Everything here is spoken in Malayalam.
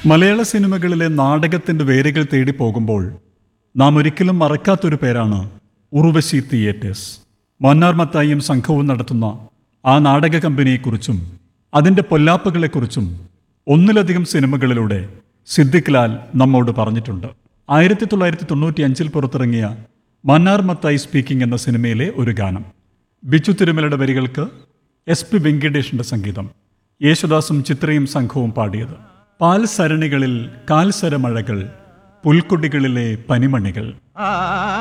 മലയാള സിനിമകളിലെ നാടകത്തിന്റെ വേരുകൾ തേടി പോകുമ്പോൾ നാം ഒരിക്കലും മറക്കാത്തൊരു പേരാണ് ഉർവശി തിയേറ്റേഴ്സ് മന്നാർ മത്തായിയും സംഘവും നടത്തുന്ന ആ നാടക കമ്പനിയെക്കുറിച്ചും അതിന്റെ പൊല്ലാപ്പുകളെക്കുറിച്ചും ഒന്നിലധികം സിനിമകളിലൂടെ സിദ്ദിഖ് ലാൽ നമ്മോട് പറഞ്ഞിട്ടുണ്ട് ആയിരത്തി തൊള്ളായിരത്തി തൊണ്ണൂറ്റി അഞ്ചിൽ പുറത്തിറങ്ങിയ മന്നാർ മത്തായി സ്പീക്കിംഗ് എന്ന സിനിമയിലെ ഒരു ഗാനം ബിച്ചു തിരുമലയുടെ വരികൾക്ക് എസ് പി വെങ്കടേഷിന്റെ സംഗീതം യേശുദാസും ചിത്രയും സംഘവും പാടിയത് പാൽ സരണികളിൽ കാൽസരമഴകൾ പുൽക്കൊടികളിലെ പനിമണികൾ